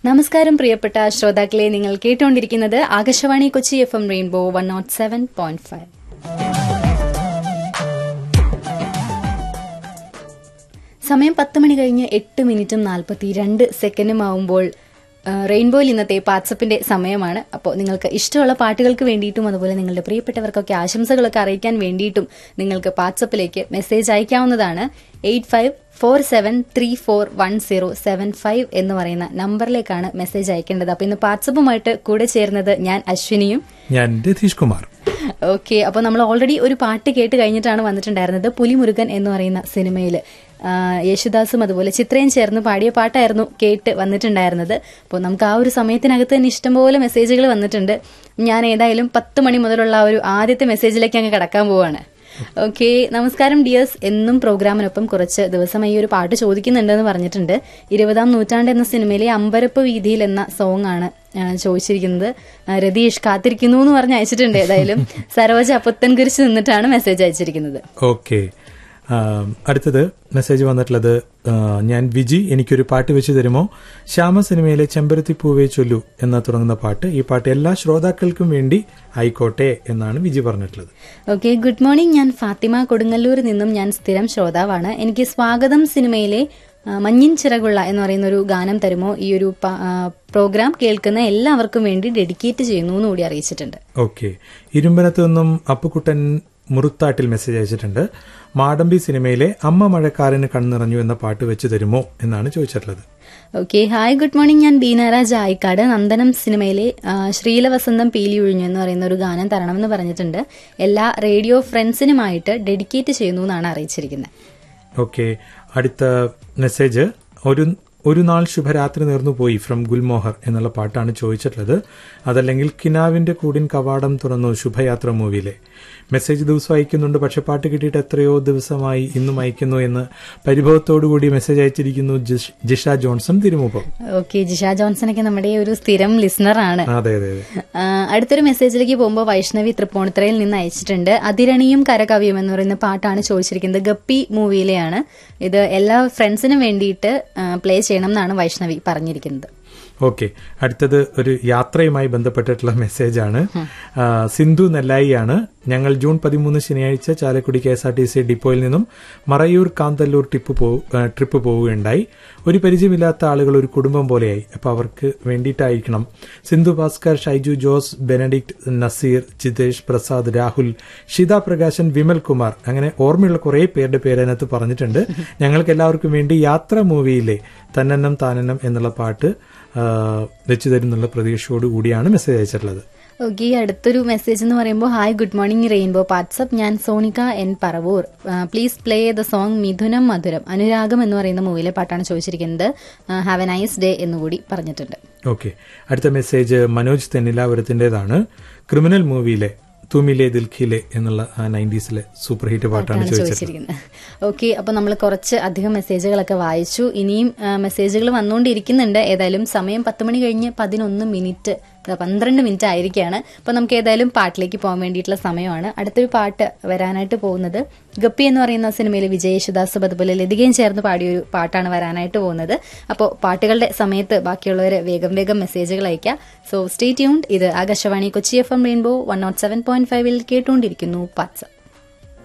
നമസ്കാരം പ്രിയപ്പെട്ട ശ്രോതാക്കളെ നിങ്ങൾ കേട്ടുകൊണ്ടിരിക്കുന്നത് Akashvani Kochi F M rainbow one nought seven point five സമയം പത്ത് മണി കഴിഞ്ഞ് എട്ട് മിനിറ്റും നാൽപ്പത്തി രണ്ട് സെക്കൻഡും ആവുമ്പോൾ ആ, റെയിൻബോയിൽ ഇന്നത്തെ വാട്സപ്പിന്റെ സമയമാണ് അപ്പോൾ നിങ്ങൾക്ക് ഇഷ്ടമുള്ള പാട്ടുകൾക്ക് വേണ്ടിയിട്ടും അതുപോലെ നിങ്ങളുടെ പ്രിയപ്പെട്ടവർക്കൊക്കെ ആശംസകളൊക്കെ അറിയിക്കാൻ വേണ്ടിയിട്ടും നിങ്ങൾക്ക് വാട്സപ്പിലേക്ക് മെസ്സേജ് അയക്കാവുന്നതാണ് eight five four seven three four one zero seven five എന്ന് പറയുന്ന നമ്പറിലേക്കാണ് മെസ്സേജ് അയക്കേണ്ടത് അപ്പോൾ ഇന്ന് വാട്സപ്പുമായിട്ട് കൂടെ ചേരുന്നത് ഞാൻ അശ്വിനിയും ഞാൻ രതീഷ് കുമാർ ഓക്കെ അപ്പോൾ നമ്മൾ ഓൾറെഡി ഒരു പാട്ട് കേട്ട് കഴിഞ്ഞിട്ടാണ് വന്നിട്ടുണ്ടായിരുന്നത് പുലിമുരുകൻ എന്ന് പറയുന്ന സിനിമയിൽ യേശുദാസും അതുപോലെ ചിത്രയും ചേർന്ന് പാടിയ പാട്ടായിരുന്നു കേട്ട് വന്നിട്ടുണ്ടായിരുന്നത് അപ്പോൾ നമുക്ക് ആ ഒരു സമയത്തിനകത്ത് തന്നെ ഇഷ്ടംപോലെ മെസ്സേജുകൾ വന്നിട്ടുണ്ട് ഞാൻ ഏതായാലും പത്ത് മണി മുതലുള്ള ആ ഒരു ആദ്യത്തെ മെസ്സേജിലേക്ക് അങ്ങ് കടക്കാൻ പോവാണ് ഓക്കെ നമസ്കാരം ഡിയേഴ്സ് എന്നും പ്രോഗ്രാമിനൊപ്പം കുറച്ച് ദിവസമായി ഒരു പാട്ട് ചോദിക്കുന്നുണ്ടെന്ന് പറഞ്ഞിട്ടുണ്ട് ഇരുപതാം നൂറ്റാണ്ട് എന്ന സിനിമയിലെ അമ്പരപ്പ് വീതിയിൽ എന്ന സോങ് ആണ് ആ, ചോദിച്ചിരിക്കുന്നത് ആ, രതീഷ് കാത്തിരിക്കുന്നു എന്ന് പറഞ്ഞ് അയച്ചിട്ടുണ്ട് ഏതായാലും സരോജ അപ്പത്തൻ കുരിച്ച് നിന്നിട്ടാണ് മെസ്സേജ് അയച്ചിരിക്കുന്നത് ഓക്കെ അടുത്തത് മെസ്സേജ് വന്നിട്ടുള്ളത് ആ, ഞാൻ വിജി എനിക്കൊരു പാട്ട് വെച്ച് തരുമോ ശ്യാമ സിനിമയിലെ ചെമ്പരത്തി പൂവേ ചൊല്ലു എന്ന തുടങ്ങുന്ന പാട്ട് ഈ പാട്ട് എല്ലാ ശ്രോതാക്കൾക്കും വേണ്ടി ആയിക്കോട്ടെ എന്നാണ് വിജി പറഞ്ഞിട്ടുള്ളത് ഓക്കെ ഗുഡ് മോർണിംഗ് ഞാൻ ഫാത്തിമ കൊടുങ്ങല്ലൂരിൽ നിന്നും ഞാൻ സ്ഥിരം ശ്രോതാവാണ് എനിക്ക് സ്വാഗതം സിനിമയിലെ ആ, മഞ്ഞിൻ ചിറകുള്ള എന്ന് പറയുന്ന ഒരു ഗാനം തരുമോ ഈ ഒരു പ- ആ, പ്രോഗ്രാം കേൾക്കുന്ന എല്ലാവർക്കും വേണ്ടി ഡെഡിക്കേറ്റ് ചെയ്യുന്നു എന്ന് കൂടി അറിയിച്ചിട്ടുണ്ട് ഓക്കെ ഇരുമ്പനത്ത് നിന്നും അപ്പുക്കുട്ടൻ മുറുത്താട്ടിൽ മെസ്സേജ് അയച്ചിട്ടുണ്ട് മാടമ്പി സിനിമയിലെ അമ്മ മഴക്കാരന് കണ്ണിറഞ്ഞു എന്ന പാട്ട് വെച്ച് തരുമോ എന്നാണ് ചോദിച്ചിട്ടുള്ളത് ഓക്കെ ഹായ് ഗുഡ് മോർണിംഗ് ഞാൻ ബീനാരാജ് ആയിക്കാട് നന്ദനം സിനിമയിലെ ആ, ശ്രീലവസന്തം പീലി ഒഴിഞ്ഞു എന്ന് പറയുന്ന ഒരു ഗാനം തരണമെന്ന് പറഞ്ഞിട്ടുണ്ട് എല്ലാ റേഡിയോ ഫ്രണ്ട്സിനുമായിട്ട് ഡെഡിക്കേറ്റ് ചെയ്യുന്നു എന്നാണ് അറിയിച്ചിരിക്കുന്നത് ഓക്കെ അടുത്ത മെസ്സേജ് ഒരു ഒരു നാൾ ശുഭരാത്രി നേർന്നു പോയി ഫ്രം ഗുൽമോഹർ എന്നുള്ള പാട്ടാണ് ചോദിച്ചിട്ടുള്ളത് അതല്ലെങ്കിൽ കിനാവിന്റെ കൂടിൻ കവാടം തുറന്നു ശുഭയാത്ര മൂവിയിലെ മെസ്സേജ് ദിവസം അയക്കുന്നുണ്ട് പക്ഷെ പാട്ട് കിട്ടിയിട്ട് എത്രയോ ദിവസമായി ഇന്നും അയക്കുന്നു എന്ന് പരിഭവത്തോടുകൂടി മെസ്സേജ് അയച്ചിരിക്കുന്നു ജിഷ്- ജിഷ ജോൺസൺ തിരുമുഖം ഓക്കെ ജിഷ ജോൺസണൊക്കെ നമ്മുടെ ഒരു സ്ഥിരം ലിസണറാണ് അതെ അതെ അതെ ആ, അടുത്തൊരു മെസ്സേജിലേക്ക് പോകുമ്പോൾ വൈഷ്ണവി തൃപ്പൂണിത്തറയിൽ നിന്ന് അയച്ചിട്ടുണ്ട് അതിരണിയും കരകവിയും എന്ന് പറയുന്ന പാട്ടാണ് ചോദിച്ചിരിക്കുന്നത് ഗപ്പി മൂവിയിലെയാണ് ഇത് എല്ലാ ഫ്രണ്ട്സിനും വേണ്ടിയിട്ട് പ്ലേ ചെയ്യണം എന്നാണ് വൈഷ്ണവി പറഞ്ഞിരിക്കുന്നത് ഓക്കെ അടുത്തത് ഒരു യാത്രയുമായി ബന്ധപ്പെട്ടിട്ടുള്ള മെസ്സേജാണ് ആ, സിന്ധു നെല്ലായിയാണ് ഞങ്ങൾ ജൂൺ പതിമൂന്ന് ശനിയാഴ്ച Chalakudy K S R T C ഡിപ്പോയിൽ നിന്നും മറയൂർ കാന്തല്ലൂർ ടിപ്പ് പോ ആ, ട്രിപ്പ് പോവുകയുണ്ടായി ഒരു പരിചയമില്ലാത്ത ആളുകൾ ഒരു കുടുംബം പോലെയായി അപ്പൊ അവർക്ക് വേണ്ടിയിട്ടായിരിക്കണം സിന്ധു ഭാസ്കർ ഷൈജു ജോസ് ബെനഡിക്ട് നസീർ ജിതേഷ് പ്രസാദ് രാഹുൽ ഷിത പ്രകാശൻ വിമൽ കുമാർ അങ്ങനെ ഓർമ്മയുള്ള കുറെ പേരുടെ പേര് അതിനകത്ത് പറഞ്ഞിട്ടുണ്ട് ഞങ്ങൾക്ക് എല്ലാവർക്കും വേണ്ടി യാത്ര മൂവിയിലെ തന്നെന്നം താനെന്നം എന്നുള്ള പാട്ട് ആ, വെച്ചു തരുന്നുള്ള പ്രതീക്ഷയോട് കൂടിയാണ് മെസ്സേജ് അയച്ചിട്ടുള്ളത് ഓക്കെ അടുത്തൊരു മെസ്സേജ് എന്ന് പറയുമ്പോൾ hi good morning rainbow WhatsApp ഞാൻ Sonika N Paravur please play the song Mithunam Madhuram Anuragam എന്ന് പറയുന്ന മൂവിയിലെ പാട്ടാണ് ചോദിച്ചിരിക്കുന്നത് ഹാവ് എ നൈസ് ഡേ എന്നുകൂടി പറഞ്ഞിട്ടുണ്ട് ഓക്കെ അടുത്ത മെസ്സേജ് മനോജ് തെന്നിലാപുരത്തിൻ്റെതാണ് ക്രിമിനൽ മൂവിയിലെ തുമിലെ ദിൽഖിലെ എന്നുള്ള ആ നയൻറ്റീസിലെ സൂപ്പർ ഹിറ്റ് പാട്ടാണ് ആണ് ചോദിച്ചത് ചോദിച്ചിരിക്കുന്നത് ഓക്കെ അപ്പൊ നമ്മൾ കുറച്ച് അധികം മെസ്സേജുകളൊക്കെ വായിച്ചു ഇനിയും ആ, മെസ്സേജുകൾ വന്നുകൊണ്ടിരിക്കുന്നുണ്ട് ഏതായാലും സമയം പത്ത് മണി കഴിഞ്ഞ് പതിനൊന്ന് മിനിറ്റ് ദാ പന്ത്രണ്ട് മിനിറ്റ് ആയിരിക്കുകയാണ് അപ്പൊ നമുക്ക് ഏതായാലും പാട്ടിലേക്ക് പോകാൻ വേണ്ടിയിട്ടുള്ള സമയമാണ് അടുത്തൊരു പാട്ട് വരാനായിട്ട് പോകുന്നത് ഗപ്പി എന്ന് പറയുന്ന സിനിമയിൽ വിജയ് യേശുദാസും അതുപോലെ ലതികയും ചേർന്ന് പാടിയൊരു പാട്ടാണ് വരാനായിട്ട് പോകുന്നത് അപ്പോൾ പാട്ടുകളുടെ സമയത്ത് ബാക്കിയുള്ളവർ വേഗം വേഗം മെസ്സേജുകൾ അയക്കുക സോ സ്റ്റേ ട്യൂൺഡ് ഇത് Akashvani Kochi F M rainbow one nought seven point ഫൈവിൽ കേട്ടുകൊണ്ടിരിക്കുന്നു പാട്സപ്പ്